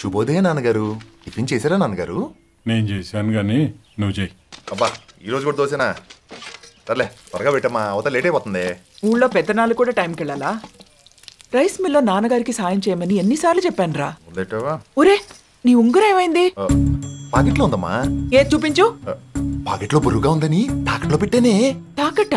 శుభోదయ నాన్నగారు టిఫిన్ చేశారా నాన్నగారు నేను చేశాను కానీ నువ్వు చెయ్యి అబ్బా ఈ రోజు కూడా దోసేనా సర్లే త్వరగా పెట్టమ్మా అవతల లేట్ అయిపోతుంది ఊళ్ళో పెద్దనాళ్ళు కూడా టైంకి వెళ్ళాలా రైస్ మిల్లో నాన్నగారికి సాయం చేయమని ఎన్నిసార్లు చెప్పాను రా లేటవా ఒరే నీ ఉంగరం ఏమైంది పాకెట్లో ఉందమ్మా ఏ చూపించు ఆ, పాకెట్లో బరువుగా ఉందని తాకట్లో పెట్టానే తాకట్టా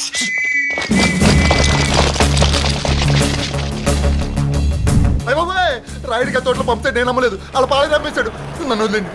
అయ్య బాబాయ్ రాయుడికి ఆ తోటలో పంపితే నేను నమ్మలేదు అలా పాలే పంపించాడు నన్ను వదిలేండి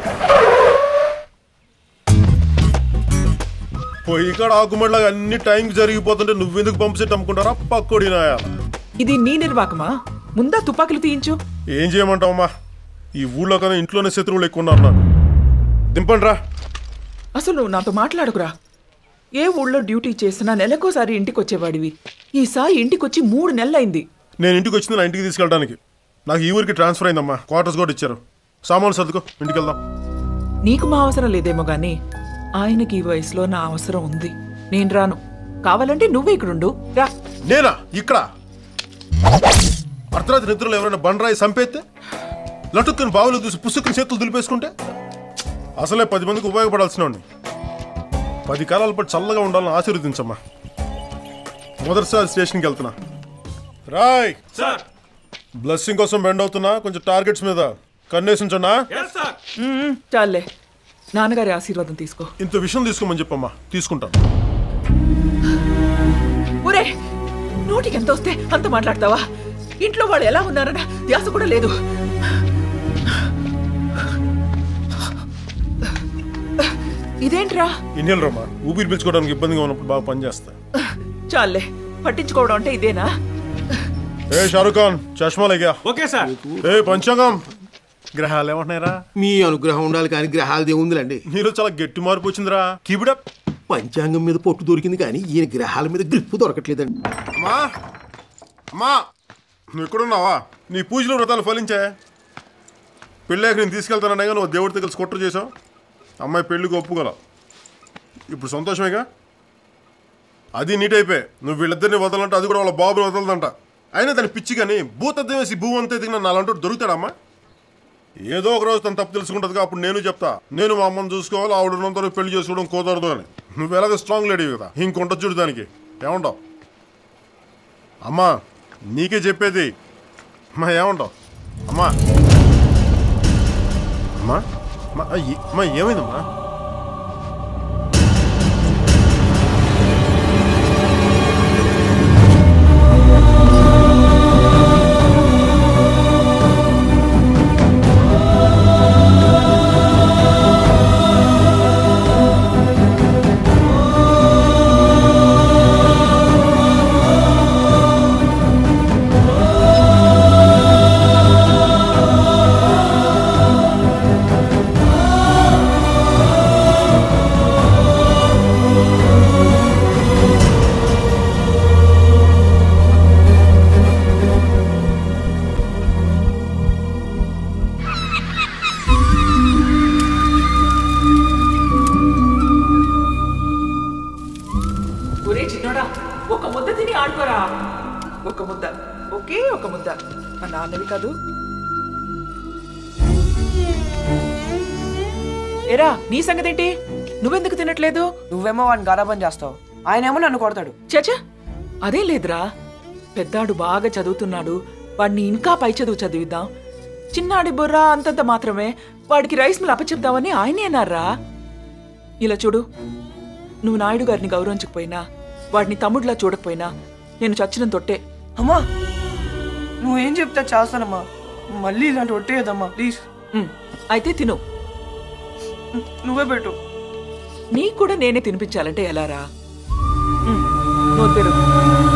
పొయ్యి కాడ ఆకుమడిలాగా అన్ని టైంకి జరిగిపోతుంటే నువ్వెందుకు పంపిసేట్టు అమ్ముకుంటారా పక్కోడి నాయాల ఇది నీ నిర్వాకమా ముందా తుపాకులు తీయించు ఏం చేయమంటావమ్మా ఈ ఊళ్ళో కన్నా ఇంట్లోనే శత్రువులు ఎక్కువ ఉన్నారు నాకు దింపండి రా అసలు నువ్వు నాతో మాట్లాడుకురా ఏ ఊళ్ళో డ్యూటీ చేసినా నెలకోసారి ఇంటికి వచ్చేవాడివి ఈసారి ఇంటికొచ్చి మూడు నెలలైంది నేను ఇంటికి వచ్చింది నా ఇంటికి తీసుకెళ్ళడానికి నాకు ఈ ఊరికి ట్రాన్స్ఫర్ అయిందమ్మా క్వార్టర్స్ కూడా ఇచ్చారు సామాన్లు సర్దుకో ఇంటికి వెళ్దాం నీకు మా అవసరం లేదేమో గాని ఆయనకి ఈ వయసులో నా అవసరం ఉంది నేను రాను కావాలంటే నువ్వే ఇక్కడుండు రా నేనా ఇక్కడ అర్ధరాత్రి నిద్రలో ఎవరైనా బండరాయి సంపేస్తే లటుక్కుని బావులు చూసి పుసుక్కుని చేతులు దులిపేసుకుంటే అసలే పది మందికి ఉపయోగపడాల్సిన వాడిని పది కాలాల పాటు చల్లగా ఉండాలని ఆశీర్వదించమ్మా మొదటిసారి స్టేషన్కి వెళ్తున్నా రాయ్ సార్ బ్లెస్సింగ్ కోసం బెండ్ అవుతున్నా కొంచెం టార్గెట్స్ మీద కన్నేసించన్నా ఉమ్, చాలే నాన్నగారి ఆశీర్వాదం తీసుకో ఇంత విషయం తీసుకోమని చెప్పమ్మా తీసుకుంటాను ఒరే నోటికి ఎంత వస్తే అంత మాట్లాడతావా ఇంట్లో వాళ్ళు ఎలా ఉన్నారన్న ధ్యాస కూడా లేదు ఇదేంట్రా ఇన్నేళ్ళు రమ్మా ఊపిరి పీల్చుకోవడానికి ఇబ్బందిగా ఉన్నప్పుడు బాగా పనిచేస్తా చాలే పట్టించుకోవడం అంటే ఇదేనా ఏ షారుఖ్ ఖాన్ చష్మా లేగా ఓకే సార్ ఏ పంచాంగం గ్రహాలు ఏమంటున్నారా మీ అనుగ్రహం ఉండాలి కానీ గ్రహాలది ఏముందిలండి నీలో చాలా గట్టి మార్పు వచ్చిందిరా కీపిడప్ పంచాంగం మీద పొట్టు దొరికింది కానీ ఈయన గ్రహాల మీద గ్రిప్ దొరకట్లేదండి అమ్మా అమ్మా నువ్వు ఎక్కడున్నావా నీ పూజలు వ్రతాలు ఫలించే పెళ్ళాక నేను తీసుకెళ్తానన్నా నువ్వు దేవుడితో కలిసి కుట్ర చేసావు అమ్మాయి పెళ్ళికి ఒప్పుకోల ఇప్పుడు సంతోషమేగా అది నీట్ అయిపోయి నువ్వు వీళ్ళిద్దరిని వదలంటే అది కూడా వాళ్ళ బాబుని వదలదంట అయినా దాని పిచ్చి కానీ భూతద్దం వేసి భూ అంతా ఎదిగిన నాలంటూ దొరుకుతాడమ్మా ఏదో ఒక రోజు తను తప్పు తెలుసుకుంటుందిగా అప్పుడు నేను చెప్తా నేను మా అమ్మని చూసుకోవాలి ఆవిడ ఉన్నంత వరకు పెళ్లి చేసుకోవడం కుదరదు అని నువ్వు ఎలాగ స్ట్రాంగ్ లేడీ కదా ఇంకొంట చూడు దానికి ఏమంటావు అమ్మా నీకే చెప్పేది అమ్మా ఏమంటావు అమ్మా అమ్మా అమ్మా ఆ, ఏ- అమ్మా ఏమైందమ్మా ఒరే చిన్నోడా ఒక ముద్ద తిని ఆడుకోరా ఒక ముద్ద ఒకే ఒక ముద్ద మా నాన్నవి కాదు ఎరా నీ సంగతేంటి నువ్వెందుకు తినట్లేదు నువ్వేమో వాడిని గారాబం చేస్తావు ఆయనేమో నన్ను కొడతాడు చచా అదే లేదురా పెద్దాడు బాగా చదువుతున్నాడు వాడిని ఇంకా పై చదువు చదివిద్దాం చిన్నాడి బుర్ర అంతంత మాత్రమే వాడికి రైస్ మిల్ అప్పచెప్దామని ఆయనే అన్నారా ఇలా చూడు నువ్వు నాయుడు గారిని గౌరవించకపోయినా వాడిని తమ్ముడిలా చూడకపోయినా నేను చచ్చిన తొట్టే అమ్మా నువ్వేం చెప్తే చేస్తానమ్మా మళ్ళీ ఇలాంటి ఒట్టేయదమ్మా ప్లీజ్ ఉమ్, అయితే తిను నువ్వే పెట్టు నీకు కూడా నేనే తినిపించాలంటే ఎలారా ఉమ్, నోరు తెరు